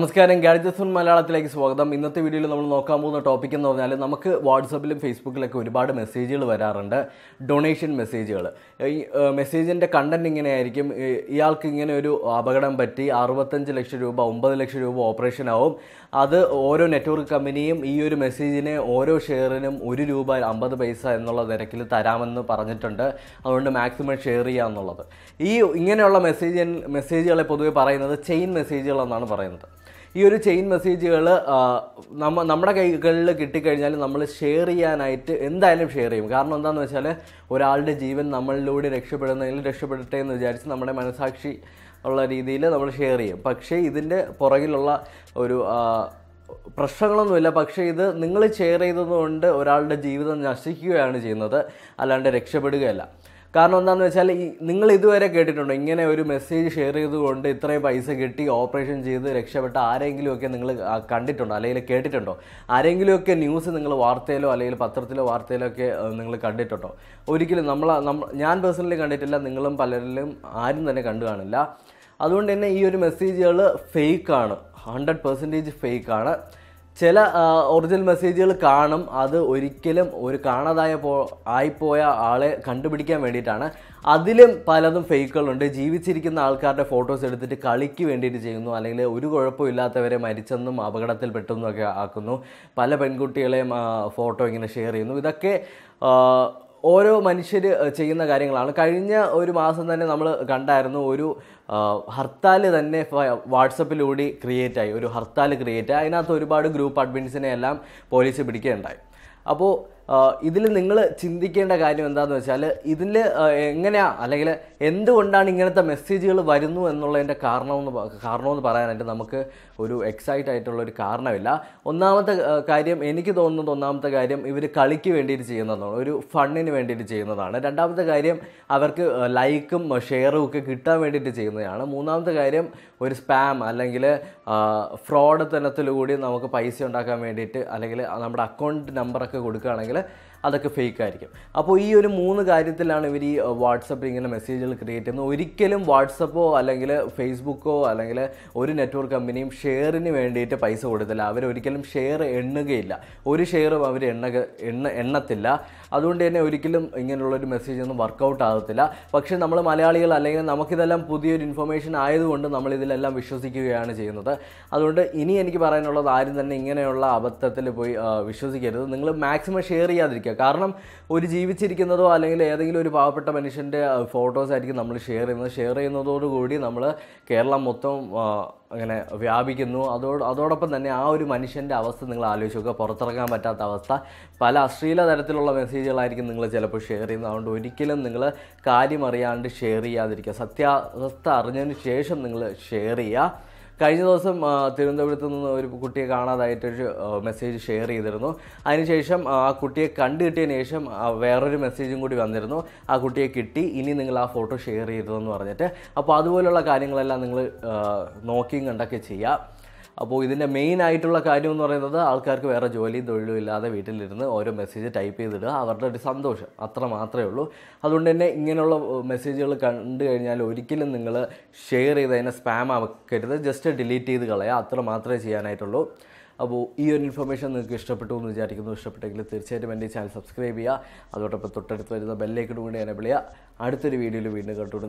നമസ്കാരം ഗാഡ്ജറ്റ്സ് മലയാളത്തിലേക്ക് സ്വാഗതം ഇന്നത്തെ വീഡിയോയിൽ നമ്മൾ നോക്കാൻ പോകുന്ന ടോപ്പിക് എന്ന് പറഞ്ഞാൽ നമുക്ക് വാട്സപ്പിലും ഫേസ്ബുക്കിലൊക്കെ ഒരുപാട് മെസ്സേജുകൾ വരാറുണ്ട് ഡൊണേഷൻ മെസ്സേജുകൾ ഈ മെസ്സേജിൻ്റെ കണ്ടന്റ് ഇങ്ങനെ ആയിരിക്കും ഈ ഇയാൾക്ക് ഇങ്ങനെ ഒരു അപകടം പറ്റി അറുപത്തഞ്ച് ലക്ഷം രൂപ ഒമ്പത് ലക്ഷം രൂപ ഓപ്പറേഷൻ ആവും അത് ഓരോ നെറ്റ്വർക്ക് കമ്പനിയും ഈ ഒരു മെസ്സേജിനെ ഓരോ ഷെയറിനും ഒരു രൂപ അമ്പത് പൈസ എന്നുള്ള നിരക്കിൽ തരാമെന്ന് പറഞ്ഞിട്ടുണ്ട് അതുകൊണ്ട് മാക്സിമം ഷെയർ ചെയ്യുക എന്നുള്ളത് ഈ ഇങ്ങനെയുള്ള മെസ്സേജ് മെസ്സേജുകളെ പൊതുവെ പറയുന്നത് ചെയിൻ മെസ്സേജുകൾ എന്നാണ് പറയുന്നത് ഈ ഒരു ചെയിൻ മെസ്സേജുകൾ നമ്മ നമ്മുടെ കൈകളിൽ കിട്ടിക്കഴിഞ്ഞാൽ നമ്മൾ ഷെയർ ചെയ്യാനായിട്ട് എന്തായാലും ഷെയർ ചെയ്യും കാരണം എന്താണെന്ന് വെച്ചാൽ ഒരാളുടെ ജീവൻ നമ്മളിലൂടെ രക്ഷപ്പെടുന്നതിൽ രക്ഷപ്പെടട്ടെ എന്ന് വിചാരിച്ച് നമ്മുടെ മനസാക്ഷി ഉള്ള രീതിയിൽ നമ്മൾ ഷെയർ ചെയ്യും പക്ഷേ ഇതിൻ്റെ പുറകിലുള്ള ഒരു ആ, പ്രശ്നങ്ങളൊന്നുമില്ല പക്ഷേ ഇത് നിങ്ങൾ ഷെയർ ചെയ്തതുകൊണ്ട് ഒരാളുടെ ജീവിതം നശിക്കുകയാണ് ചെയ്യുന്നത് അല്ലാണ്ട് രക്ഷപ്പെടുകയല്ല കാരണം എന്താണെന്ന് വെച്ചാൽ ഈ നിങ്ങൾ ഇതുവരെ കേട്ടിട്ടുണ്ടോ ഇങ്ങനെ ഒരു മെസ്സേജ് ഷെയർ ചെയ്തുകൊണ്ട് ഇത്രയും പൈസ കിട്ടി ഓപ്പറേഷൻ ചെയ്ത് രക്ഷപ്പെട്ട ആരെങ്കിലുമൊക്കെ നിങ്ങൾ ആ, കണ്ടിട്ടുണ്ടോ അല്ലെങ്കിൽ കേട്ടിട്ടുണ്ടോ ആരെങ്കിലുമൊക്കെ ന്യൂസ് നിങ്ങൾ വാർത്തയിലോ അല്ലെങ്കിൽ പത്രത്തിലോ വാർത്തയിലോ ഒക്കെ നിങ്ങൾ കണ്ടിട്ടുണ്ടോ ഒരിക്കലും നമ്മൾ നമ്മൾ ഞാൻ പേഴ്സണലി കണ്ടിട്ടില്ല നിങ്ങളും പലരിലും ആരും തന്നെ കണ്ടു കാണില്ല അതുകൊണ്ട് തന്നെ ഈ ഒരു മെസ്സേജുകൾ ഫേക്കാണ് ഹൺഡ്രഡ് പെർസെൻറ്റേജ് ഫേക്കാണ് ചില ഒറിജിനൽ മെസ്സേജുകൾ കാണും അത് ഒരിക്കലും ഒരു കാണാതായ പോ ആയിപ്പോയ ആളെ കണ്ടുപിടിക്കാൻ വേണ്ടിയിട്ടാണ് അതിലും പലതും ഫേക്കുകളുണ്ട് ജീവിച്ചിരിക്കുന്ന ആൾക്കാരുടെ ഫോട്ടോസ് എടുത്തിട്ട് കളിക്ക് വേണ്ടിയിട്ട് ചെയ്യുന്നു അല്ലെങ്കിൽ ഒരു കുഴപ്പമില്ലാത്തവരെ മരിച്ചെന്നും അപകടത്തിൽപ്പെട്ടെന്നും ഒക്കെ ആക്കുന്നു പല പെൺകുട്ടികളെയും ഫോട്ടോ ഇങ്ങനെ ഷെയർ ചെയ്യുന്നു ഇതൊക്കെ ആ, ഓരോ മനുഷ്യർ ചെയ്യുന്ന കാര്യങ്ങളാണ് കഴിഞ്ഞ ഒരു മാസം തന്നെ നമ്മൾ കണ്ടായിരുന്നു ഒരു ഹർത്താൽ തന്നെ ഫ- വാട്സപ്പിലൂടെ ക്രിയേറ്റ് ആയി ഒരു ഹർത്താൽ ക്രിയേറ്റ് ആയി അതിനകത്ത് ഒരുപാട് ഗ്രൂപ്പ് അഡ്മിൻസിനെ എല്ലാം പോലീസ് പിടിക്കുകയുണ്ടായി അപ്പോൾ ഇതിൽ നിങ്ങൾ ചിന്തിക്കേണ്ട കാര്യം എന്താണെന്ന് വെച്ചാൽ ഇതിൽ എങ്ങനെയാ അല്ലെങ്കിൽ എന്തുകൊണ്ടാണ് ഇങ്ങനത്തെ മെസ്സേജുകൾ വരുന്നു എന്നുള്ളതിൻ്റെ കാരണമെന്ന് പ- കാരണമെന്ന് പറയാനായിട്ട് നമുക്ക് ഒരു എക്സൈറ്റ് ആയിട്ടുള്ള ഒരു കാരണമില്ല ഒന്നാമത്തെ ആ, കാര്യം എനിക്ക് തോന്നുന്നത് ഒന്നാമത്തെ കാര്യം ഇവർ കളിക്ക് വേണ്ടിയിട്ട് ചെയ്യുന്നതാണ് ഒരു ഫണ്ണിന് വേണ്ടിയിട്ട് ചെയ്യുന്നതാണ് രണ്ടാമത്തെ കാര്യം അവർക്ക് ലൈക്കും ഷെയറും ഒക്കെ കിട്ടാൻ വേണ്ടിയിട്ട് ചെയ്യുന്നതാണ് മൂന്നാമത്തെ കാര്യം ഒരു സ്പാം അല്ലെങ്കിൽ ഫ്രോഡ് തലത്തിലൂടെ നമുക്ക് പൈസ ഉണ്ടാക്കാൻ വേണ്ടിയിട്ട് അല്ലെങ്കിൽ നമ്മുടെ അക്കൗണ്ട് നമ്പറൊക്കെ കൊടുക്കുകയാണെങ്കിൽ അതൊക്കെ ഫേക്ക് ആയിരിക്കും അപ്പോൾ ഈ ഒരു മൂന്ന് കാര്യത്തിലാണ് ഇവർ ഈ വാട്സപ്പിൽ ഇങ്ങനെ മെസ്സേജുകൾ ക്രിയേറ്റ് ചെയ്യുന്നത് ഒരിക്കലും വാട്സപ്പോ അല്ലെങ്കിൽ ഫേസ്ബുക്കോ അല്ലെങ്കിൽ ഒരു നെറ്റ്വർക്ക് കമ്പനിയും ഷെയറിന് വേണ്ടിയിട്ട് പൈസ കൊടുത്തില്ല അവർ ഒരിക്കലും ഷെയർ എണ്ണുകയില്ല ഒരു ഷെയറും അവർ എണ്ണ എണ്ണ എണ്ണത്തില്ല അതുകൊണ്ട് തന്നെ ഒരിക്കലും ഇങ്ങനെയുള്ളൊരു മെസ്സേജ് ഒന്നും വർക്കൗട്ട് ആകത്തില്ല പക്ഷേ നമ്മൾ മലയാളികൾ അല്ലെങ്കിൽ നമുക്കിതെല്ലാം പുതിയൊരു ഇൻഫർമേഷൻ ആയതുകൊണ്ട് നമ്മൾ ഇതിലെല്ലാം വിശ്വസിക്കുകയാണ് ചെയ്യുന്നത് അതുകൊണ്ട് ഇനി എനിക്ക് പറയാനുള്ളത് ആരും തന്നെ ഇങ്ങനെയുള്ള അബദ്ധത്തിൽ പോയി ആ, വിശ്വസിക്കരുത് നിങ്ങൾ മാക്സിമം ഷെയർ ചെയ്യാതിരിക്കുക കാരണം ഒരു ജീവിച്ചിരിക്കുന്നതോ അല്ലെങ്കിൽ ഏതെങ്കിലും ഒരു പാവപ്പെട്ട മനുഷ്യൻ്റെ ഫോട്ടോസ് ആയിരിക്കും നമ്മൾ ഷെയർ ചെയ്യുന്നത് ഷെയർ ചെയ്യുന്നതോടുകൂടി നമ്മൾ കേരളം മൊത്തം ആ, അങ്ങനെ വ്യാപിക്കുന്നു അതോട് അതോടൊപ്പം തന്നെ ആ ഒരു മനുഷ്യൻ്റെ അവസ്ഥ നിങ്ങൾ ആലോചിച്ച് നോക്കുക പുറത്തിറങ്ങാൻ പറ്റാത്ത അവസ്ഥ പല അശ്ലീല തരത്തിലുള്ള മെസ്സേജുകളായിരിക്കും നിങ്ങൾ ചിലപ്പോൾ ഷെയർ ചെയ്യുന്നത് അതുകൊണ്ട് ഒരിക്കലും നിങ്ങൾ കാര്യം അറിയാണ്ട് ഷെയർ ചെയ്യാതിരിക്കുക സത്യാവസ്ഥ അറിഞ്ഞതിന് ശേഷം നിങ്ങൾ ഷെയർ ചെയ്യുക കഴിഞ്ഞ ദിവസം ആ, തിരുവനന്തപുരത്ത് നിന്ന് ഒരു കുട്ടിയെ കാണാതായിട്ടൊരു മെസ്സേജ് ഷെയർ ചെയ്തിരുന്നു അതിനുശേഷം ആ കുട്ടിയെ കണ്ടു കിട്ടിയതിന് ശേഷം ആ, വേറൊരു മെസ്സേജും കൂടി വന്നിരുന്നു ആ കുട്ടിയെ കിട്ടി ഇനി നിങ്ങൾ ആ ഫോട്ടോ ഷെയർ ചെയ്തതെന്ന് പറഞ്ഞിട്ട് അപ്പോൾ അതുപോലുള്ള കാര്യങ്ങളെല്ലാം നിങ്ങൾ നോക്കിയും കണ്ടൊക്കെ ചെയ്യുക അപ്പോൾ ഇതിൻ്റെ മെയിൻ ആയിട്ടുള്ള കാര്യം എന്ന് പറയുന്നത് ആൾക്കാർക്ക് വേറെ ജോലിയും തൊഴിലും ഇല്ലാതെ വീട്ടിലിരുന്ന് ഓരോ മെസ്സേജ് ടൈപ്പ് ചെയ്തിടുക അവരുടെ ഒരു സന്തോഷം അത്ര മാത്രമേ ഉള്ളൂ അതുകൊണ്ട് തന്നെ ഇങ്ങനെയുള്ള മെസ്സേജുകൾ കണ്ടു കഴിഞ്ഞാൽ ഒരിക്കലും നിങ്ങൾ ഷെയർ ചെയ്ത് അതിനെ സ്പാം ആക്കരുത് ജസ്റ്റ് ഡിലീറ്റ് ചെയ്ത് കളയുക അത്ര മാത്രമേ ചെയ്യാനായിട്ടുള്ളൂ അപ്പോൾ ഈ ഒരു ഇൻഫർമേഷൻ നിങ്ങൾക്ക് ഇഷ്ടപ്പെട്ടു എന്ന് വിചാരിക്കുന്നു ഇഷ്ടപ്പെട്ടെങ്കിൽ തീർച്ചയായിട്ടും എൻ്റെ ഈ ചാനൽ സബ്സ്ക്രൈബ് ചെയ്യുക അതോടൊപ്പം തൊട്ടടുത്ത് വരുന്ന ബെല്ലേക്കിട്ട് കൂടി എനബിൾ ചെയ്യുക അടുത്തൊരു വീഡിയോയിൽ വീണ്ടും കണ്ടുകൊണ്ട്